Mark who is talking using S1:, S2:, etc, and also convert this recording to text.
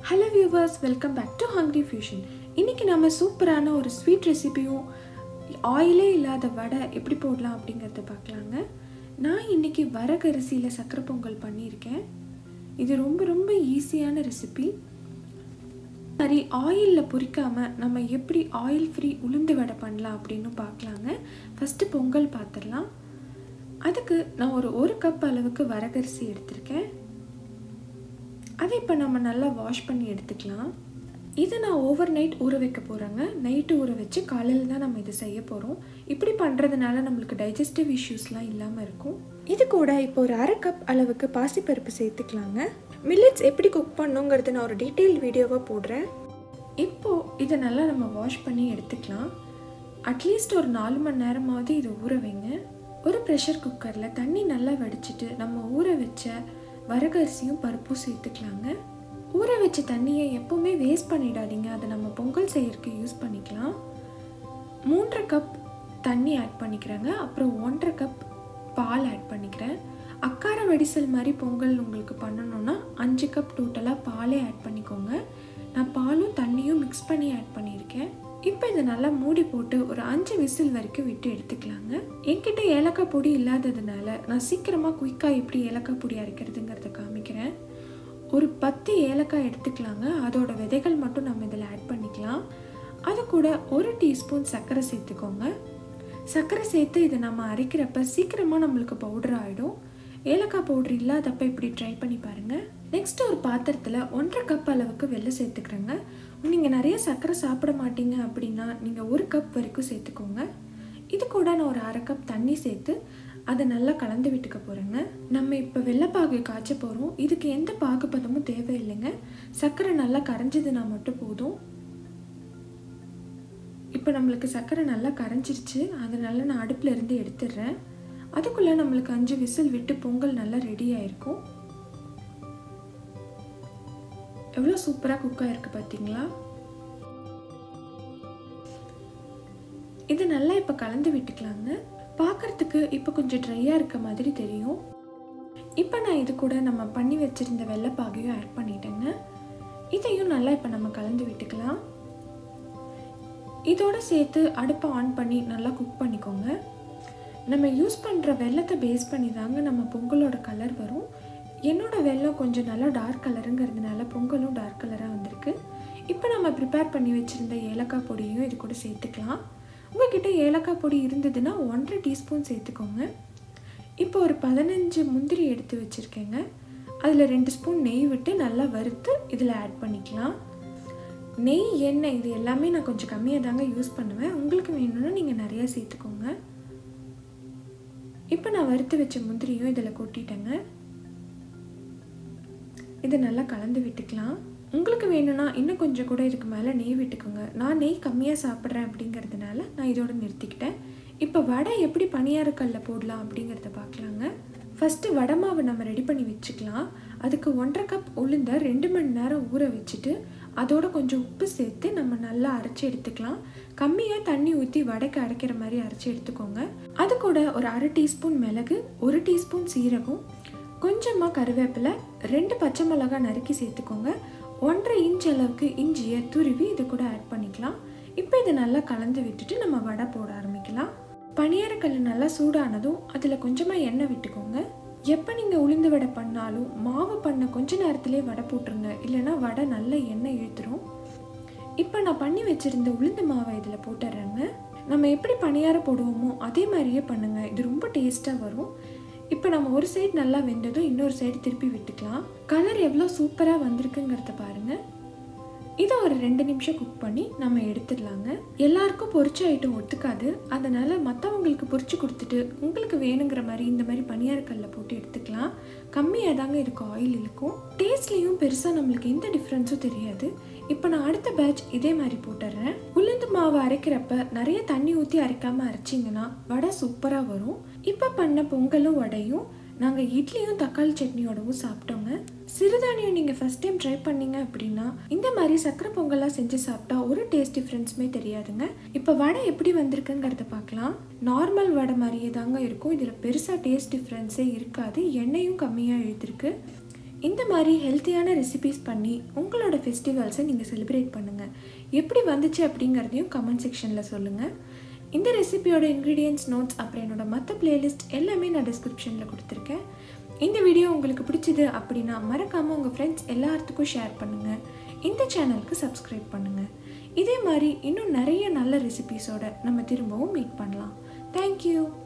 S1: hello viewers welcome back to Hungry Fusion இன்றைக்கி நம்ம சூப்பரான ஒரு ஸ்வீட் ரெசிபியும் ஆயிலே இல்லாத வடை எப்படி போடலாம் அப்படிங்கிறத பார்க்கலாங்க நான் இன்றைக்கி வரகரிசியில் சக்கரை பொங்கல் பண்ணியிருக்கேன் இது ரொம்ப ரொம்ப ஈஸியான ரெசிபி சரி ஆயிலில் பொரிக்காமல் நம்ம எப்படி ஆயில் ஃப்ரீ உளுந்து வடை பண்ணலாம் அப்படின்னு பார்க்கலாங்க ஃபஸ்ட்டு பொங்கல் பார்த்துடலாம் அதுக்கு நான் ஒரு ஒரு கப் அளவுக்கு வரகரிசி எடுத்திருக்கேன் அதை இப்போ நம்ம நல்லா வாஷ் பண்ணி எடுத்துக்கலாம் இதை நான் ஓவர் நைட் ஊற வைக்க போகிறேங்க நைட்டு ஊற வச்சு காலையில் தான் நம்ம இதை செய்ய போகிறோம் இப்படி பண்ணுறதுனால நம்மளுக்கு டைஜஸ்டிவ் இஷ்யூஸ்லாம் இல்லாமல் இருக்கும் இது கூட இப்போ ஒரு அரை கப் அளவுக்கு பாசிப்பருப்பு சேர்த்துக்கலாங்க மில்லட்ஸ் எப்படி குக் பண்ணுங்கிறது நான் ஒரு டீட்டெயில் வீடியோவாக போடுறேன் இப்போது இதை நல்லா நம்ம வாஷ் பண்ணி எடுத்துக்கலாம் அட்லீஸ்ட் ஒரு நாலு மணி நேரமாவது இதை ஊற வைங்க ஒரு ப்ரெஷர் குக்கரில் தண்ணி நல்லா வடிச்சிட்டு நம்ம ஊற வச்ச வரகரிசியும் பருப்பும் சேர்த்துக்கலாங்க ஊற வச்ச தண்ணியை எப்போவுமே வேஸ்ட் பண்ணிடாதீங்க அதை நம்ம பொங்கல் செய்யறதுக்கு யூஸ் பண்ணிக்கலாம் மூன்றரை கப் தண்ணி ஆட் பண்ணிக்கிறேங்க அப்புறம் ஒன்றரை கப் பால் ஆட் பண்ணிக்கிறேன் அக்கார வடிசல் மாதிரி பொங்கல் உங்களுக்கு பண்ணணுன்னா அஞ்சு கப் டோட்டலாக பாலே ஆட் பண்ணிக்கோங்க நான் பாலும் தண்ணியும் மிக்ஸ் பண்ணி ஆட் பண்ணியிருக்கேன் இப்போ இதை நல்லா மூடி போட்டு ஒரு அஞ்சு விசில் வரைக்கும் விட்டு எடுத்துக்கலாங்க என்கிட்ட ஏலக்காய் பொடி இல்லாததுனால நான் சீக்கிரமாக குயிக்காக எப்படி ஏலக்காய் பொடி அரைக்கிறதுங்கிறத காமிக்கிறேன் ஒரு பத்து ஏலக்காய் எடுத்துக்கலாங்க அதோட விதைகள் மட்டும் நம்ம இதில் ஆட் பண்ணிக்கலாம் அது கூட ஒரு டீஸ்பூன் சர்க்கரை சேர்த்துக்கோங்க சர்க்கரை சேர்த்து இதை நம்ம அரைக்கிறப்ப சீக்கிரமாக நம்மளுக்கு பவுடர் ஆகிடும் ஏலக்காய் பவுடர் இல்லாதப்ப இப்படி ட்ரை பண்ணி பாருங்கள் நெக்ஸ்ட் ஒரு பாத்திரத்தில் ஒன்றரை கப் அளவுக்கு வெள்ளம் சேர்த்துக்கிறேங்க நீங்கள் நிறைய சர்க்கரை சாப்பிட மாட்டீங்க அப்படின்னா நீங்கள் ஒரு கப் வரைக்கும் சேர்த்துக்கோங்க இது கூட நான் ஒரு அரை கப் தண்ணி சேர்த்து அதை நல்லா கலந்து விட்டுக்க போகிறேங்க நம்ம இப்போ வெள்ளைப்பாகு காய்ச்ச போகிறோம் இதுக்கு எந்த பாகுபதமும் தேவையில்லைங்க சர்க்கரை நல்லா கரைஞ்சதுனா மட்டும் போதும் இப்போ நம்மளுக்கு சர்க்கரை நல்லா கரைஞ்சிருச்சு அதனால நான் அடுப்பில் இருந்து எடுத்துடுறேன் அதுக்குள்ளே நம்மளுக்கு அஞ்சு விசில் விட்டு பொங்கல் நல்லா ரெடி ஆயிருக்கும் எவ்வளோ சூப்பராக குக் ஆயிருக்கு பார்த்தீங்களா இது நல்லா இப்போ கலந்து விட்டுக்கலாங்க பார்க்குறதுக்கு இப்போ கொஞ்சம் ட்ரையாக இருக்க மாதிரி தெரியும் இப்போ நான் இது கூட நம்ம பண்ணி வச்சுருந்த வெள்ளைப்பாகையும் ஆட் பண்ணிட்டேங்க இதையும் நல்லா இப்போ நம்ம கலந்து விட்டுக்கலாம் இதோட சேர்த்து அடுப்பை ஆன் பண்ணி நல்லா குக் பண்ணிக்கோங்க நம்ம யூஸ் பண்ணுற வெள்ளத்தை பேஸ் பண்ணி தாங்க நம்ம பொங்கலோட கலர் வரும் என்னோட வெள்ளம் கொஞ்சம் நல்லா டார்க் கலருங்கிறதுனால பொங்கலும் டார்க் கலராக வந்திருக்கு இப்போ நம்ம ப்ரிப்பேர் பண்ணி வச்சுருந்த ஏலக்காய் பொடியும் இது கூட சேர்த்துக்கலாம் உங்ககிட்ட ஏலக்காய் பொடி இருந்ததுன்னா ஒன்றரை டீஸ்பூன் சேர்த்துக்கோங்க இப்போ ஒரு பதினஞ்சு முந்திரி எடுத்து வச்சுருக்கேங்க அதில் ரெண்டு ஸ்பூன் நெய் விட்டு நல்லா வறுத்து இதில் ஆட் பண்ணிக்கலாம் நெய் எண்ணெய் இது எல்லாமே நான் கொஞ்சம் கம்மியாக தாங்க யூஸ் பண்ணுவேன் உங்களுக்கு வேணும்னா நீங்கள் நிறையா சேர்த்துக்கோங்க இப்போ நான் வறுத்து வச்ச முந்திரியும் இதில் கொட்டிட்டேங்க இதை நல்லா கலந்து விட்டுக்கலாம் உங்களுக்கு வேணும்னா இன்னும் கொஞ்சம் கூட இதுக்கு மேலே நெய் விட்டுக்கோங்க நான் நெய் கம்மியாக சாப்பிட்றேன் அப்படிங்கிறதுனால நான் இதோட நிறுத்திக்கிட்டேன் இப்போ வடை எப்படி பனியாரக்கல்ல போடலாம் அப்படிங்கிறத பார்க்கலாங்க ஃபஸ்ட்டு வடை மாவு நம்ம ரெடி பண்ணி வச்சுக்கலாம் அதுக்கு ஒன்றரை கப் உளுந்த ரெண்டு மணி நேரம் ஊற வச்சுட்டு அதோட கொஞ்சம் உப்பு சேர்த்து நம்ம நல்லா அரைச்சி எடுத்துக்கலாம் கம்மியாக தண்ணி ஊற்றி வடைக்கு அரைக்கிற மாதிரி அரைச்சி எடுத்துக்கோங்க அது கூட ஒரு அரை டீஸ்பூன் மிளகு ஒரு டீஸ்பூன் சீரகம் கொஞ்சமாக கருவேப்பிலை ரெண்டு பச்சை மிளகாய் நறுக்கி சேர்த்துக்கோங்க ஒன்றரை இன்ச் அளவுக்கு இஞ்சியை துருவி இது கூட ஆட் பண்ணிக்கலாம் இப்போ இதை நல்லா கலந்து விட்டுட்டு நம்ம வடை போட ஆரம்பிக்கலாம் பனியாரக்கல் நல்லா சூடானதும் அதில் கொஞ்சமாக எண்ணெய் விட்டுக்கோங்க எப்போ நீங்கள் உளுந்து வடை பண்ணாலும் மாவு பண்ண கொஞ்ச நேரத்திலே வடை போட்டுருங்க இல்லைன்னா வடை நல்ல எண்ணெய் இழுத்துரும் இப்போ நான் பண்ணி வச்சுருந்த உளுந்து மாவை இதில் போட்டுடுறேங்க நம்ம எப்படி பணியாரம் போடுவோமோ அதே மாதிரியே பண்ணுங்கள் இது ரொம்ப டேஸ்ட்டாக வரும் இப்போ நம்ம ஒரு சைடு நல்லா வெந்ததும் இன்னொரு சைடு திருப்பி விட்டுக்கலாம் கலர் எவ்வளோ சூப்பராக வந்திருக்குங்கிறத பாருங்கள் இதை ஒரு ரெண்டு நிமிஷம் குக் பண்ணி நம்ம எடுத்துடலாங்க எல்லாருக்கும் பொரிச்ச ஐட்டம் ஒத்துக்காது அதனால் மற்றவங்களுக்கு பொரிச்சு கொடுத்துட்டு உங்களுக்கு வேணுங்கிற மாதிரி இந்த மாதிரி பனியாரக்கல்ல போட்டு எடுத்துக்கலாம் கம்மியாக தாங்க இதுக்கு ஆயில் இருக்கும் டேஸ்ட்லேயும் பெருசாக நம்மளுக்கு எந்த டிஃப்ரென்ஸும் தெரியாது இப்போ நான் அடுத்த பேட்ச் இதே மாதிரி போட்டுடுறேன் உளுந்து மாவு அரைக்கிறப்ப நிறைய தண்ணி ஊற்றி அரைக்காமல் அரைச்சிங்கன்னா வடை சூப்பராக வரும் இப்போ பண்ண பொங்கலும் வடையும் நாங்கள் இட்லியும் தக்காளி சட்னியோடவும் சாப்பிட்டோங்க சிறுதானியம் நீங்கள் ஃபஸ்ட் டைம் ட்ரை பண்ணீங்க அப்படின்னா இந்த மாதிரி சக்கரை பொங்கலாக செஞ்சு சாப்பிட்டா ஒரு டேஸ்ட் டிஃப்ரென்ஸுமே தெரியாதுங்க இப்போ வடை எப்படி வந்திருக்குங்கிறத பார்க்கலாம் நார்மல் வடை மாதிரியே தாங்க இருக்கும் இதில் பெருசாக டேஸ்ட் டிஃப்ரென்ஸே இருக்காது எண்ணெயும் கம்மியாக இழுத்துருக்கு இந்த மாதிரி ஹெல்த்தியான ரெசிபீஸ் பண்ணி உங்களோட ஃபெஸ்டிவல்ஸை நீங்கள் செலிப்ரேட் பண்ணுங்கள் எப்படி வந்துச்சு அப்படிங்கிறதையும் கமெண்ட் செக்ஷனில் சொல்லுங்கள் இந்த ரெசிபியோட இன்க்ரீடியன்ஸ் நோட்ஸ் அப்புறம் என்னோட மற்ற பிளேலிஸ்ட் எல்லாமே நான் டிஸ்கிரிப்ஷனில் கொடுத்துருக்கேன் இந்த வீடியோ உங்களுக்கு பிடிச்சது அப்படின்னா மறக்காமல் உங்கள் ஃப்ரெண்ட்ஸ் எல்லாத்துக்கும் ஷேர் பண்ணுங்கள் இந்த சேனலுக்கு சப்ஸ்கிரைப் பண்ணுங்கள் இதே மாதிரி இன்னும் நிறைய நல்ல ரெசிபீஸோட நம்ம திரும்பவும் மீட் பண்ணலாம் தேங்க்யூ